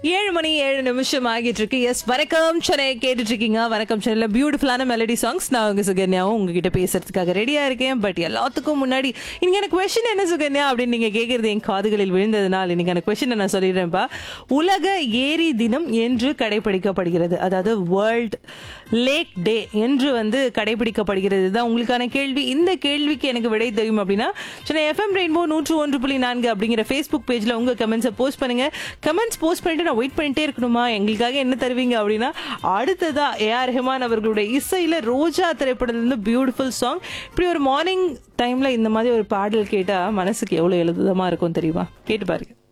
ஏழு மணி ஏழு நிமிஷம் ஆகிட்டு இருக்கு எஸ் வணக்கம் சென்னை கேட்டுட்டு இருக்கீங்க வணக்கம் சென்னையில் பியூட்டிஃபுல்லான மெலடி சாங்ஸ் நான் உங்க சுகன்யாவும் உங்ககிட்ட பேசுறதுக்காக ரெடியா இருக்கேன் பட் எல்லாத்துக்கும் முன்னாடி இன்னைக்கு எனக்கு கொஸ்டின் என்ன சுகன்யா அப்படின்னு நீங்க கேட்கறது என் காதுகளில் விழுந்ததுனால் இன்னைக்கு எனக்கு கொஸ்டின் நான் சொல்லிடுறேன்ப்பா உலக ஏரி தினம் என்று கடைபிடிக்கப்படுகிறது அதாவது வேர்ல்ட் லேக் டே என்று வந்து கடைபிடிக்கப்படுகிறது தான் உங்களுக்கான கேள்வி இந்த கேள்விக்கு எனக்கு விடை தெரியும் அப்படின்னா சென்னை எஃப்எம் ரெயின்போ நூற்று ஒன்று புள்ளி நான்கு அப்படிங்கிற ஃபேஸ்புக் பேஜ்ல உங்க கமெண்ட்ஸை போஸ்ட் பண்ணுங்க கமெண்ட்ஸ் போஸ்ட் பண்ணிட்டு நான் வெயிட் பண்ணிட்டே இருக்கணுமா எங்களுக்காக என்ன தருவீங்க அப்படின்னா அடுத்ததா ஏஆர் ரஹ்மான் அவர்களுடைய இசையில ரோஜா திரைப்படத்துல பியூட்டிஃபுல் சாங் இப்படி ஒரு மார்னிங் டைம்ல இந்த மாதிரி ஒரு பாடல் கேட்டா மனசுக்கு எவ்வளவு எழுதுதமா இருக்கும் தெரியுமா கேட்டு பாருங்க